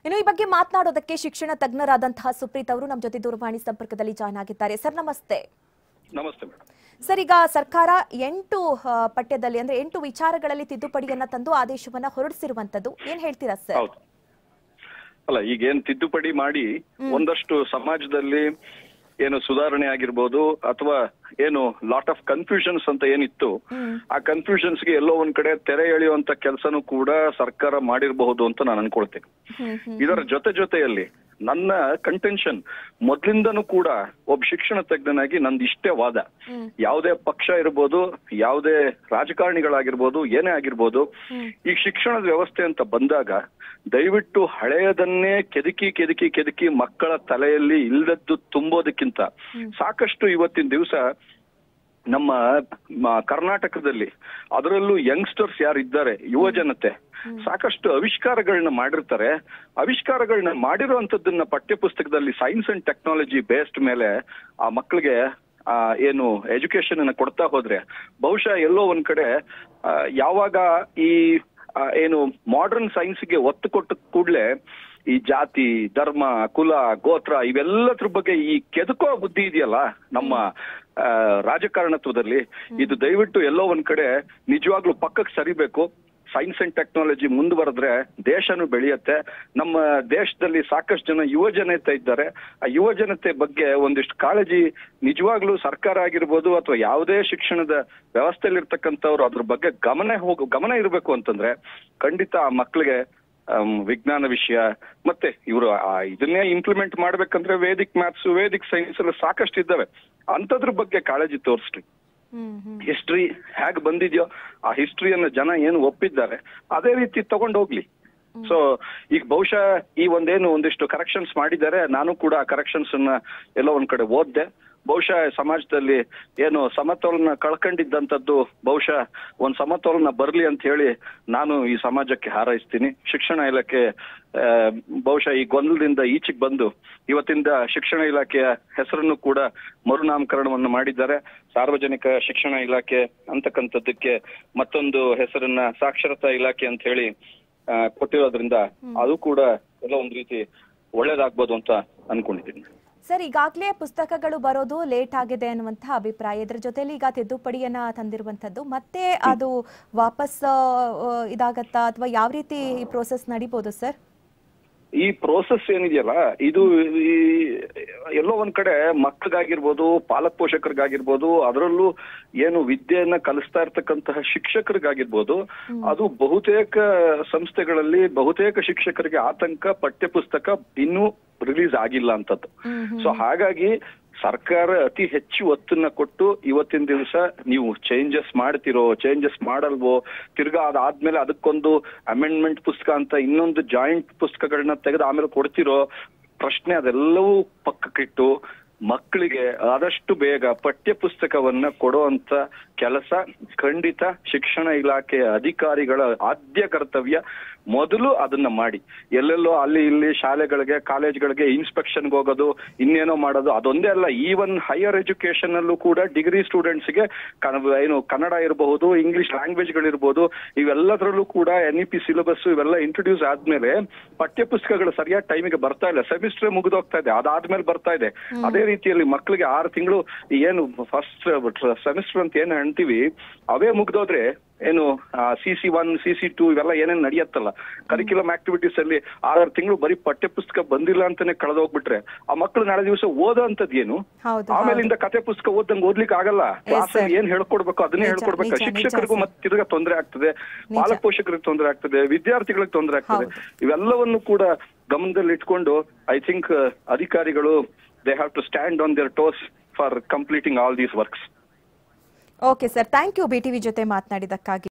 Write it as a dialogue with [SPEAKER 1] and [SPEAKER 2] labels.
[SPEAKER 1] ಇನ್ನು ಈ ಬಗ್ಗೆ ಮಾತನಾಡೋದಕ್ಕೆ ಶಿಕ್ಷಣ ತಜ್ಞರಾದಂತಹ ಸುಪ್ರೀತ್ ಅವರು ನಮ್ಮ ಜೊತೆ ದೂರವಾಣಿ ಸಂಪರ್ಕದಲ್ಲಿ ಜಾಯ್ನ್ ಆಗಿದ್ದಾರೆ ಸರ್ ನಮಸ್ತೆ
[SPEAKER 2] ನಮಸ್ತೆ ಮೇಡಮ್
[SPEAKER 1] ಸರ್ ಈಗ ಸರ್ಕಾರ ಎಂಟು ಆ, ಪಠ್ಯದಲ್ಲಿ ಅಂದ್ರೆ ಎಂಟು ವಿಚಾರಗಳಲ್ಲಿ ತಿದ್ದುಪಡಿಯನ್ನ ತಂದು ಆದೇಶವನ್ನ ಹೊರಡಿಸಿರುವಂತದ್ದು ಏನ್ ಹೇಳ್ತೀರಾ ಸರ್
[SPEAKER 2] ಹೌದು ಅಲ್ಲ ಈಗ ಏನ್ ತಿದ್ದುಪಡಿ ಮಾಡಿ ಒಂದಷ್ಟು ಸಮಾಜದಲ್ಲಿ ಏನು ಸುಧಾರಣೆ ಆಗಿರ್ಬೋದು ಅಥವಾ ಏನು ಲಾಟ್ ಆಫ್ ಕನ್ಫ್ಯೂಷನ್ಸ್ ಅಂತ ಏನಿತ್ತು ಆ ಕನ್ಫ್ಯೂಷನ್ಸ್ ಗೆ ಎಲ್ಲೋ ಒಂದ್ ಕಡೆ ತೆರೆ ಎಳೆಯುವಂತ ಕೆಲಸನೂ ಕೂಡ ಸರ್ಕಾರ ಮಾಡಿರಬಹುದು ಅಂತ ನಾನು ಅನ್ಕೊಳ್ತೇನೆ ಇದರ ಜೊತೆ ಜೊತೆಯಲ್ಲಿ ನನ್ನ ಕಂಟೆನ್ಷನ್ ಮೊದ್ಲಿಂದನೂ ಕೂಡ ಒಬ್ಬ ಶಿಕ್ಷಣ ತಜ್ಞನಾಗಿ ನಂದು ಇಷ್ಟೇ ವಾದ ಯಾವುದೇ ಪಕ್ಷ ಇರ್ಬೋದು ಯಾವುದೇ ರಾಜಕಾರಣಿಗಳಾಗಿರ್ಬೋದು ಏನೇ ಆಗಿರ್ಬೋದು ಈ ಶಿಕ್ಷಣದ ವ್ಯವಸ್ಥೆ ಅಂತ ಬಂದಾಗ ದಯವಿಟ್ಟು ಹಳೆಯದನ್ನೇ ಕೆದಕಿ ಕೆದಕಿ ಕೆದಕಿ ಮಕ್ಕಳ ತಲೆಯಲ್ಲಿ ಇಲ್ಲದದ್ದು ತುಂಬೋದಕ್ಕಿಂತ ಸಾಕಷ್ಟು ಇವತ್ತಿನ ದಿವಸ ನಮ್ಮ ಮ- ಕರ್ನಾಟಕದಲ್ಲಿ ಅದರಲ್ಲೂ ಯಂಗ್ಸ್ಟರ್ಸ್ ಯಾರಿದ್ದಾರೆ ಯುವ ಜನತೆ ಸಾಕಷ್ಟು ಆವಿಷ್ಕಾರಗಳನ್ನ ಮಾಡಿರ್ತಾರೆ ಆವಿಷ್ಕಾರಗಳನ್ನ ಮಾಡಿರುವಂತದ್ದನ್ನ ಪಠ್ಯ ಪುಸ್ತಕದಲ್ಲಿ ಸೈನ್ಸ್ ಅಂಡ್ ಟೆಕ್ನಾಲಜಿ ಬೇಸ್ಡ್ ಮೇಲೆ ಆ ಮಕ್ಕಳಿಗೆ ಆ ಏನು ಎಜುಕೇಶನ್ ಅನ್ನ ಕೊಡ್ತಾ ಹೋದ್ರೆ ಬಹುಶಃ ಎಲ್ಲೋ ಒಂದ್ ಕಡೆ ಆ, ಯಾವಾಗ ಈ ಆ, ಏನು ಮಾಡರ್ನ್ ಸೈನ್ಸ್ಗೆ ಒತ್ತು ಕೊಟ್ಟ ಕೂಡಲೇ ಈ ಜಾತಿ ಧರ್ಮ ಕುಲ ಗೋತ್ರ ಇವೆಲ್ಲದ್ರ ಬಗ್ಗೆ ಈ ಕೆದಕೋ ಬುದ್ಧಿ ಇದೆಯಲ್ಲ ನಮ್ಮ ಆ, ರಾಜಕಾರಣತ್ವದಲ್ಲಿ ಇದು ದಯವಿಟ್ಟು ಎಲ್ಲೋ ಒಂದ್ ಕಡೆ ನಿಜವಾಗ್ಲೂ ಪಕ್ಕಕ್ಕೆ ಸರಿಬೇಕು ಸೈನ್ಸ್ ಅಂಡ್ ಟೆಕ್ನಾಲಜಿ ಮುಂದುವರೆದ್ರೆ ದೇಶನೂ ಬೆಳೆಯುತ್ತೆ ನಮ್ಮ ದೇಶದಲ್ಲಿ ಸಾಕಷ್ಟು ಜನ ಯುವ ಜನತೆ ಇದ್ದಾರೆ ಆ ಯುವ ಜನತೆ ಬಗ್ಗೆ ಒಂದಿಷ್ಟು ಕಾಳಜಿ ನಿಜವಾಗ್ಲೂ ಸರ್ಕಾರ ಆಗಿರ್ಬೋದು ಅಥವಾ ಯಾವುದೇ ಶಿಕ್ಷಣದ ವ್ಯವಸ್ಥೆಯಲ್ಲಿ ಇರ್ತಕ್ಕಂಥವ್ರು ಅದ್ರ ಬಗ್ಗೆ ಗಮನ ಹೋಗ ಗಮನ ಇರಬೇಕು ಅಂತಂದ್ರೆ ಖಂಡಿತ ಆ ಮಕ್ಕಳಿಗೆ ಆಮ್, ವಿಜ್ಞಾನ ವಿಷಯ ಮತ್ತೆ ಇವರು ಇದನ್ನೇ ಇಂಪ್ಲಿಮೆಂಟ್ ಮಾಡ್ಬೇಕಂದ್ರೆ ವೇದಿಕ್ ಮ್ಯಾಥ್ಸ್ ವೇದಿಕ್ ಸೈನ್ಸ್ ಎಲ್ಲ ಸಾಕಷ್ಟು ಇದ್ದಾವೆ ಅಂತದ್ರ ಬಗ್ಗೆ ಕಾಳಜಿ ತೋರಿಸ್ರಿ
[SPEAKER 1] ಹ್ಮ್ ಹ್ಮ್
[SPEAKER 2] ಹಿಸ್ಟ್ರಿ ಹೇಗ್ ಬಂದಿದ್ಯೋ ಆ ಹಿಸ್ಟ್ರಿಯನ್ನ ಜನ ಏನು ಒಪ್ಪಿದ್ದಾರೆ ಅದೇ ರೀತಿ ತಗೊಂಡ್ ಹೋಗ್ಲಿ ಸೊ ಈಗ ಬಹುಶಃ ಈ ಒಂದೇನು ಒಂದಿಷ್ಟು ಕರೆಕ್ಷನ್ಸ್ ಮಾಡಿದ್ದಾರೆ ನಾನು ಕೂಡ ಆ ಕರೆಕ್ಷನ್ಸ್ ಅನ್ನ ಎಲ್ಲೋ ಒಂದ್ ಕಡೆ ಓದ್ದೆ ಬಹುಶಃ ಸಮಾಜದಲ್ಲಿ ಏನು ಸಮತೋಲನ ಕಳ್ಕೊಂಡಿದ್ದಂಥದ್ದು ಬಹುಶಃ ಒಂದ್ ಸಮತೋಲನ ಬರ್ಲಿ ಅಂತ ಹೇಳಿ ನಾನು ಈ ಸಮಾಜಕ್ಕೆ ಹಾರೈಸ್ತೀನಿ ಶಿಕ್ಷಣ ಇಲಾಖೆ ಆ, ಬಹುಶಃ ಈ ಗೊಂದಲದಿಂದ ಈಚೆಗೆ ಬಂದು ಇವತ್ತಿಂದ ಶಿಕ್ಷಣ ಇಲಾಖೆಯ ಹೆಸರನ್ನು ಕೂಡ ಮರುನಾಮಕರಣವನ್ನು ಮಾಡಿದ್ದಾರೆ ಸಾರ್ವಜನಿಕ ಶಿಕ್ಷಣ ಇಲಾಖೆ ಅಂತಕ್ಕಂಥದ್ದಕ್ಕೆ ಮತ್ತೊಂದು ಹೆಸರನ್ನ ಸಾಕ್ಷರತಾ ಇಲಾಖೆ ಅಂತ ಹೇಳಿ ಆ, ಕೊಟ್ಟಿರೋದ್ರಿಂದ ಅದು ಕೂಡ ಎಲ್ಲ ಒಂದ್ ರೀತಿ ಒಳ್ಳೇದಾಗ್ಬೋದು ಅಂತ ಅನ್ಕೊಂಡಿದ್ದೀನಿ
[SPEAKER 1] ಸರ್ ಈಗಾಗಲೇ ಪುಸ್ತಕಗಳು ಬರೋದು ಲೇಟ್ ಆಗಿದೆ ಅನ್ನುವಂತಹ ಅಭಿಪ್ರಾಯ ಇದ್ರ ಜೊತೆಲಿ ಈಗ ತಿದ್ದುಪಡಿಯನ್ನ ತಂದಿರುವಂತದ್ದು ಮತ್ತೆ ಅದು ವಾಪಸ್ ಆ, ಆ, ಇದಾಗತ್ತಾ ಅಥವಾ ಯಾವ ರೀತಿ ಈ ಪ್ರೋಸೆಸ್ ನಡಿಬೋದು ಸರ್
[SPEAKER 2] ಈ ಪ್ರೋಸೆಸ್ ಏನಿದೆಯಲ್ಲ ಇದು ಈ ಎಲ್ಲೋ ಒಂದ್ ಕಡೆ ಮಕ್ಕಳಿಗಾಗಿರ್ಬೋದು ಪಾಲಕ್ ಪೋಷಕರಿಗಾಗಿರ್ಬೋದು ಅದರಲ್ಲೂ ಏನು ವಿದ್ಯೆಯನ್ನ ಕಲಿಸ್ತಾ ಇರ್ತಕ್ಕಂತಹ ಶಿಕ್ಷಕರಿಗಾಗಿರ್ಬೋದು ಅದು ಬಹುತೇಕ ಸಂಸ್ಥೆಗಳಲ್ಲಿ ಬಹುತೇಕ ಶಿಕ್ಷಕರಿಗೆ ಆತಂಕ ಪಠ್ಯ ಪುಸ್ತಕ ಇನ್ನೂ ರಿಲೀಸ್ ಆಗಿಲ್ಲ ಅಂತದ್ದು ಸೊ ಹಾಗಾಗಿ ಸರ್ಕಾರ ಅತಿ ಹೆಚ್ಚು ಒತ್ತನ್ನ ಕೊಟ್ಟು ಇವತ್ತಿನ ದಿವಸ ನೀವು ಚೇಂಜಸ್ ಮಾಡ್ತಿರೋ ಚೇಂಜಸ್ ಮಾಡಲ್ವೋ ತಿರ್ಗಾ ಅದಾದ್ಮೇಲೆ ಅದಕ್ಕೊಂದು ಅಮೆಂಡ್ಮೆಂಟ್ ಪುಸ್ತಕ ಅಂತ ಇನ್ನೊಂದು ಜಾಯಿಂಟ್ ಪುಸ್ತಕಗಳನ್ನ ತೆಗೆದು ಆಮೇಲೆ ಕೊಡ್ತಿರೋ ಪ್ರಶ್ನೆ ಅದೆಲ್ಲವೂ ಪಕ್ಕಕ್ಕಿಟ್ಟು ಮಕ್ಕಳಿಗೆ ಆದಷ್ಟು ಬೇಗ ಪಠ್ಯ ಪುಸ್ತಕವನ್ನ ಕೊಡುವಂತ ಕೆಲಸ ಖಂಡಿತ ಶಿಕ್ಷಣ ಇಲಾಖೆಯ ಅಧಿಕಾರಿಗಳ ಆದ್ಯ ಕರ್ತವ್ಯ ಮೊದಲು ಅದನ್ನ ಮಾಡಿ ಎಲ್ಲೆಲ್ಲೋ ಅಲ್ಲಿ ಇಲ್ಲಿ ಶಾಲೆಗಳಿಗೆ ಕಾಲೇಜ್ಗಳಿಗೆ ಇನ್ಸ್ಪೆಕ್ಷನ್ಗೆ ಹೋಗೋದು ಇನ್ನೇನೋ ಮಾಡೋದು ಅದೊಂದೇ ಅಲ್ಲ ಈವನ್ ಹೈಯರ್ ಎಜುಕೇಶನ್ ಅಲ್ಲೂ ಕೂಡ ಡಿಗ್ರಿ ಸ್ಟೂಡೆಂಟ್ಸ್ಗೆ ಏನು ಕನ್ನಡ ಇರಬಹುದು ಇಂಗ್ಲಿಷ್ ಲ್ಯಾಂಗ್ವೇಜ್ಗಳಿರ್ಬೋದು ಇವೆಲ್ಲದರಲ್ಲೂ ಕೂಡ ಎನ್ ಇ ಪಿ ಸಿಲೆಬಸ್ ಇವೆಲ್ಲ ಇಂಟ್ರೊಡ್ಯೂಸ್ ಆದ್ಮೇಲೆ ಪಠ್ಯ ಪುಸ್ತಕಗಳು ಸರಿಯಾದ ಟೈಮಿಗೆ ಬರ್ತಾ ಇಲ್ಲ ಸೆಮಿಸ್ಟರ್ ಮುಗಿದೋಗ್ತಾ ಇದೆ ಅದಾದ್ಮೇಲೆ ಬರ್ತಾ ಇದೆ ಅದೇ ರೀತಿಯಲ್ಲಿ ಮಕ್ಕಳಿಗೆ ಆರು ತಿಂಗಳು ಏನು ಫಸ್ಟ್ ಸೆಮಿಸ್ಟರ್ ಅಂತ ಏನ್ ಅಂತೀವಿ ಅವೇ ಮುಗ್ದೋದ್ರೆ ಏನು C C one C C two ಇವೆಲ್ಲ ಏನೇನ್ ನಡೆಯತ್ತಲ್ಲ ಕರಿಕ್ಯುಲಮ್ ಆಕ್ಟಿವಿಟೀಸ್ ಅಲ್ಲಿ ಆರಾರು ತಿಂಗಳು ಬರೀ ಪಠ್ಯ ಪುಸ್ತಕ ಬಂದಿಲ್ಲ ಅಂತಾನೆ ಕಳೆದೋಗ್ಬಿಟ್ರೆ ಆ ಮಕ್ಕಳು ನಾಳೆ ದಿವಸ ಓದೋ ಅಂತದ್ ಏನು
[SPEAKER 1] ಹೌದು
[SPEAKER 2] ಆಮೇಲಿಂದ ಕತೆ ಪುಸ್ತಕ ಓದಂಗ್ ಓದ್ಲಿಕ್ಕೆ ಆಗಲ್ಲ ಕ್ಲಾಸ್
[SPEAKER 1] sir.
[SPEAKER 2] ಏನ್ ಹೇಳ್ಕೊಡ್ಬೇಕು ಅದನ್ನೇ
[SPEAKER 1] ನಿಜ,
[SPEAKER 2] ಹೇಳ್ಕೊಡ್ಬೇಕು
[SPEAKER 1] ನಿಜ, ನಿಜ,
[SPEAKER 2] ಶಿಕ್ಷಕರಿಗೂ
[SPEAKER 1] sir.
[SPEAKER 2] ಮತ್ತೆ ತಿರ್ಗಾ ತೊಂದರೆ ಆಗ್ತದೆ ಪಾಲಕ ಪೋಷಕರಿಗೆ ತೊಂದರೆ ಆಗ್ತದೆ ವಿದ್ಯಾರ್ಥಿಗಳಿಗೆ ತೊಂದರೆ ಆಗ್ತದೆ ಇವೆಲ್ಲವನ್ನು ಕೂಡ ಗಮನದಲ್ಲಿ ಇಟ್ಕೊಂಡು ಐ ಥಿಂಕ್ ಅಧಿಕಾರಿಗಳು they have to stand on their toes for completing all these works
[SPEAKER 1] okay sir thank you B TV ಜೊತೆ ಮಾತನಾಡಿದಕ್ಕಾಗಿ